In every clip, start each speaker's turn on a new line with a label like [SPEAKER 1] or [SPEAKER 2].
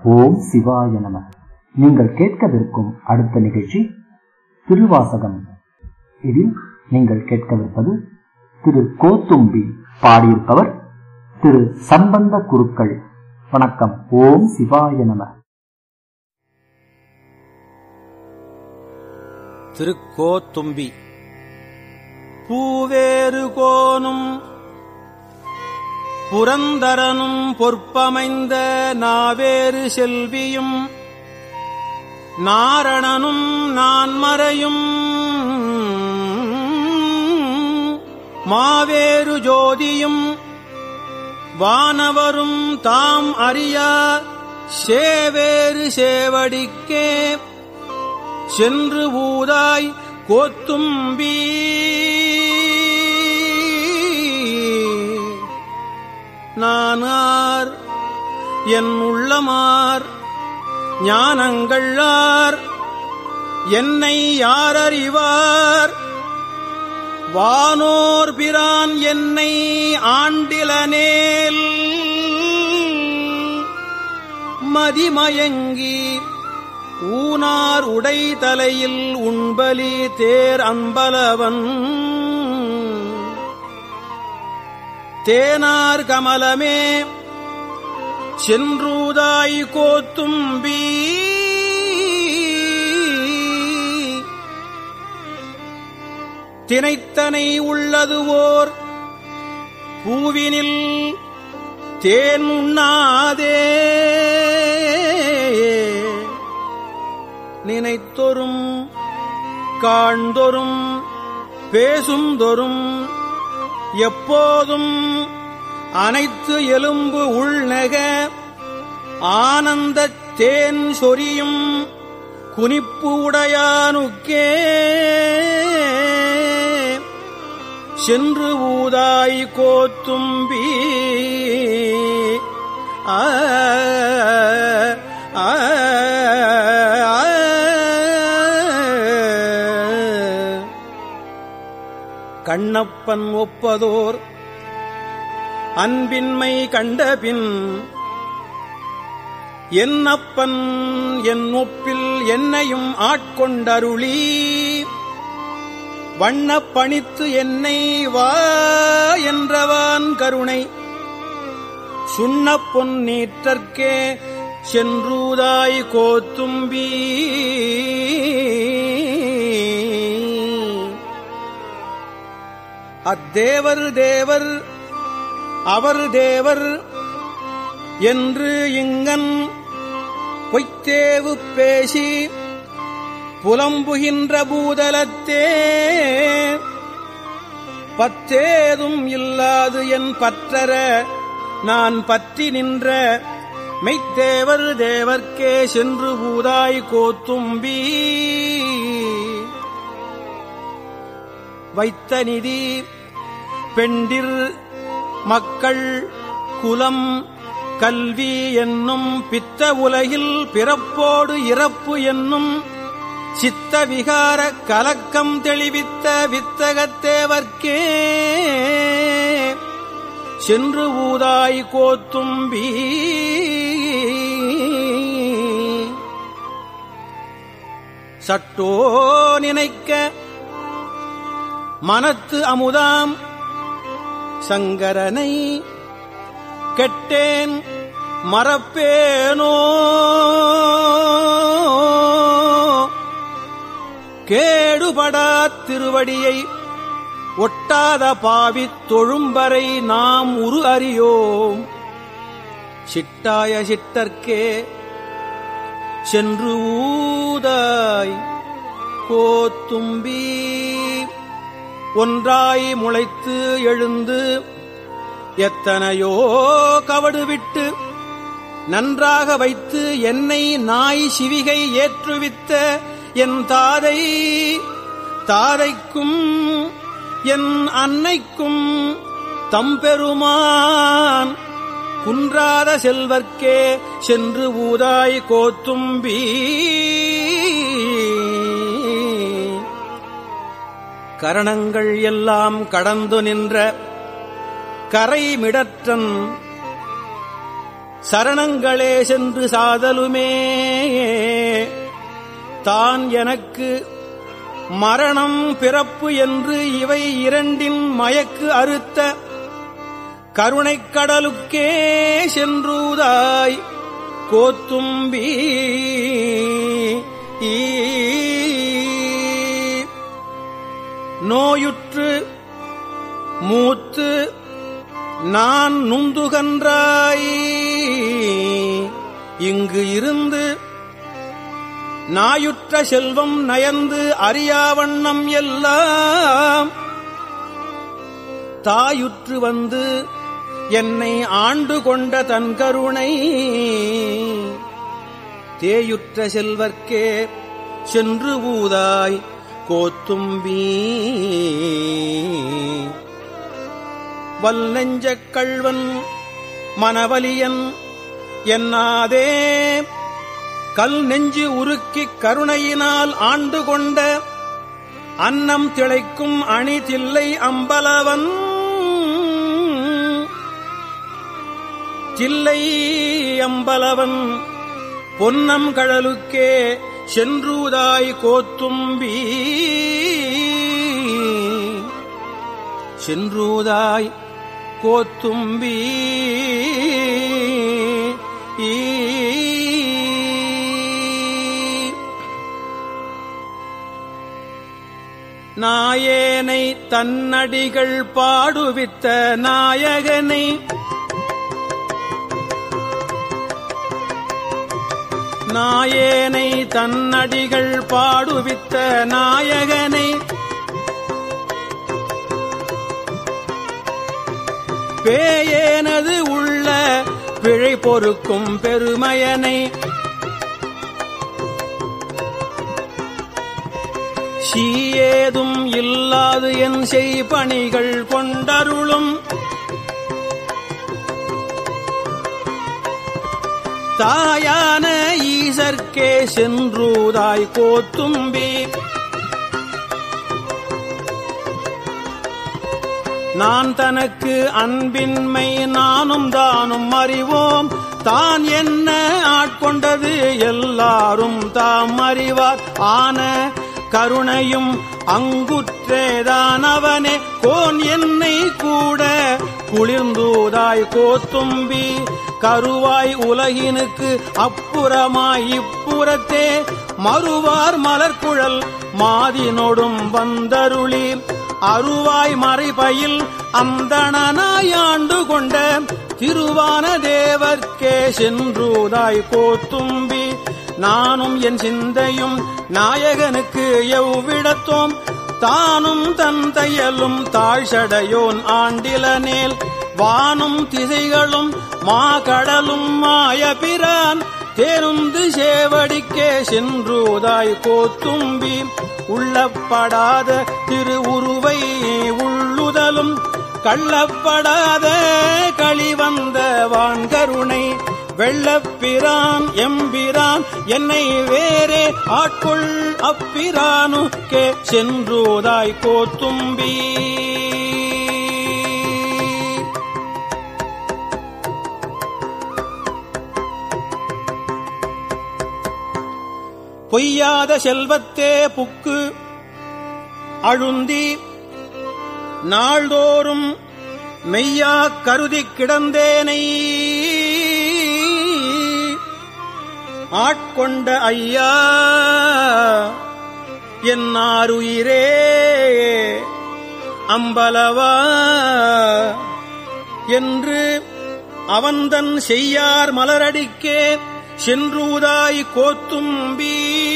[SPEAKER 1] ஓம் சிவாய நம நீங்கள் கேட்கவிருக்கும் அடுத்த நிகழ்ச்சி திருவாசகம் இதில் நீங்கள் கேட்கவிருப்பது திரு கோத்தும்பி பாடியிருப்பவர் திரு சம்பந்த குருக்கள் வணக்கம் ஓம் சிவாய நம
[SPEAKER 2] திருக்கோத்தும்பி பூவேறு கோனும் புரந்தரனும் பொற்பமைந்த நாவேறு செல்வியும் நாரணனும் நான்மறையும் மாவேறு ஜோதியும் வானவரும் தாம் அறியா சேவேறு சேவடிக்கே சென்று ஊதாய் கோத்தும்பி நானார் என் உள்ளமார் ஞானங்கள்ளார் என்னை யாரறிவார் வானோர் பிரான் என்னை ஆண்டிலனேல் மதிமயங்கி ஊனார் உடை தலையில் உண்பலி தேர் அம்பலவன் தேனார் கமலமே சென்றூதாய் கோத்தும்பி தினைத்தனை உள்ளதுவோர் பூவினில் தேன் உண்ணாதே நினைத்தொரும் காண்தொரும் பேசுந்தொரும் எப்போதும் அனைத்து எலும்பு உள்நக ஆனந்தத் தேன் சொரியும் குனிப்பு உடையானுக்கே சென்று ஊதாய் கோத்தும்பி ஆ ஆ கண்ணப்பன் ஒப்பதோர் அன்பின்மை கண்டபின் என்னப்பன் என் ஒப்பில் என்னையும் ஆட்கொண்டருளி வண்ணப் பணித்து என்னை வா என்றவான் கருணை சுண்ணப் பொன் நீற்றற்கே சென்றூதாய் கோத்தும்பி அத்தேவர் தேவர் அவர் தேவர் என்று இங்கன் பொய்த்தேவு பேசி புலம்புகின்ற பூதலத்தே பத்தேதும் இல்லாது என் பற்றற நான் பற்றி நின்ற மெய்த்தேவர் தேவர்க்கே சென்று பூதாய் கோத்தும்பி வைத்த நிதி பெண்டிர் மக்கள் குலம் கல்வி என்னும் பித்த உலகில் பிறப்போடு இறப்பு என்னும் சித்த விகார கலக்கம் தெளிவித்த வித்தகத்தேவர்க்கே சென்று ஊதாய் கோத்தும்பி சட்டோ நினைக்க மனத்து அமுதாம் சங்கரனை கெட்டேன் மறப்பேனோ கேடுபடா திருவடியை ஒட்டாத பாவித் தொழும்பரை நாம் உரு அறியோம் சிட்டாய சிட்டர்க்கே சென்று ஊதாய் கோத்தும்பி ஒன்றாய் முளைத்து எழுந்து எத்தனையோ கவடு விட்டு நன்றாக வைத்து என்னை நாய் சிவிகை ஏற்றுவித்த என் தாதை தாதைக்கும் என் அன்னைக்கும் தம்பெருமான் குன்றாத செல்வர்க்கே சென்று ஊதாய் கோத்தும்பி கரணங்கள் எல்லாம் கடந்து நின்ற கரைமிடற்றன் சரணங்களே சென்று சாதலுமே தான் எனக்கு மரணம் பிறப்பு என்று இவை இரண்டின் மயக்கு அறுத்த கருணைக் கடலுக்கே சென்றூதாய் கோத்தும்பி நோயுற்று மூத்து நான் நுந்துகன்றாய் இங்கு இருந்து நாயுற்ற செல்வம் நயந்து அறியாவண்ணம் எல்லாம் தாயுற்று வந்து என்னை ஆண்டு கொண்ட தன் கருணை தேயுற்ற செல்வர்க்கே சென்று ஊதாய் கோத்தும்பி வல்லெஞ்சக் கள்வன் மனவலியன் என்னாதே கல் நெஞ்சு உருக்கிக் கருணையினால் ஆண்டு கொண்ட அன்னம் திளைக்கும் அணி தில்லை அம்பலவன் தில்லை அம்பலவன் பொன்னம் கடலுக்கே சென்றூதாய் கோத்தும்பி சென்றூதாய் கோத்தும்பி நாயேனை தன்னடிகள் பாடுவித்த நாயகனை நாயேனை தன்னடிகள் பாடுவித்த நாயகனை பேயேனது உள்ள பிழை பொறுக்கும் பெருமையனை சீயேதும் இல்லாது என் செய் பணிகள் கொண்டருளும் தாயான ஈசர்க்கே சென்றூதாய் கோத்தும்பி நான் தனக்கு அன்பின்மை நானும் தானும் அறிவோம் தான் என்ன ஆட்கொண்டது எல்லாரும் தாம் அறிவார் ஆன கருணையும் அங்குற்றேதான் அவனே கோன் என்னை கூட குளிர்ந்தூதாய் கோத்தும்பி கருவாய் உலகினுக்கு அப்புறமாய் இப்புறத்தே மறுவார் மலர்குழல் மாதினொடும் வந்தருளி அருவாய் மறைபயில் அந்தணனாயாண்டு கொண்ட திருவான தேவர்க்கே சென்றூதாய் கோத்தும்பி நானும் என் சிந்தையும் நாயகனுக்கு எவ்விடத்தோம் தானும் தன் தையலும் தாழ்சடையோன் ஆண்டிலனேல் வானும் திசைகளும் மாகடலும் மாயபிரான் தேருந்து சேவடிக்கே சென்றூதாய் கோத்தும்பி உள்ளப்படாத திருவுருவை உள்ளுதலும் கள்ளப்படாத களிவந்த வான்கருணை வெள்ளப்பிரான் எம்பிரான் என்னை வேறே ஆட்கொள் அப்பிரானுக்கே சென்றோதாய் கோத்தும்பி பொய்யாத செல்வத்தே புக்கு அழுந்தி நாள்தோறும் மெய்யா கருதி கிடந்தேனை ஆட்கொண்ட ஐயா என்னாருயிரே அம்பலவா என்று அவன்தன் செய்யார் மலரடிக்கே சென்றூதாய் கோத்தும்பி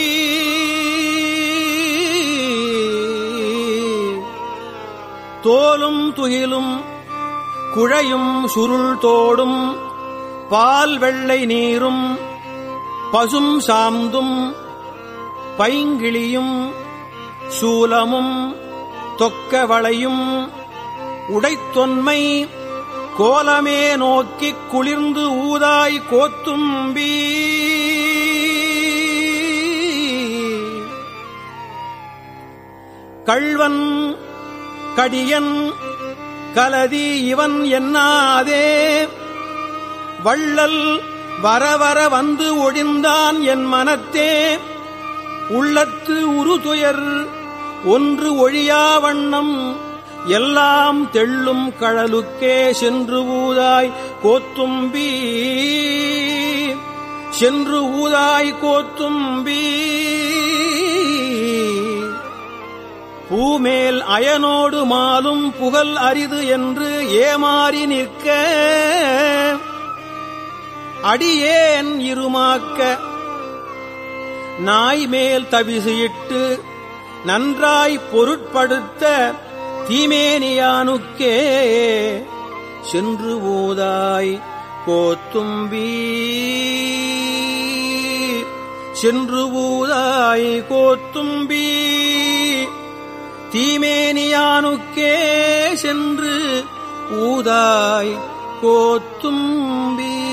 [SPEAKER 2] தோலும் துகிலும் குழையும் சுருள் தோடும் பால் வெள்ளை நீரும் பசும் சாந்தும் பைங்கிளியும் சூலமும் தொக்கவளையும் உடைத்தொன்மை கோலமே நோக்கிக் குளிர்ந்து ஊதாய் கோத்தும்பி கள்வன் கடியன் கலதி இவன் என்னாதே வள்ளல் வர வர வந்து ஒழிந்தான் என் மனத்தே உள்ளத்து உருதுயர் ஒன்று ஒழியா வண்ணம் எல்லாம் தெள்ளும் கழலுக்கே சென்று ஊதாய் கோத்தும்பி சென்று ஊதாய் கோத்தும்பி பூமேல் அயனோடு மாலும் புகழ் அரிது என்று ஏமாறி நிற்க அடியேன் இருமாக்க நாய் மேல் தவிசியிட்டு நன்றாய் பொருட்படுத்த தீமேனியானுக்கே சென்று ஊதாய் கோத்தும்பி சென்று ஊதாய் கோத்தும்பி தீமேனியானுக்கே சென்று ஊதாய் கோத்தும்பி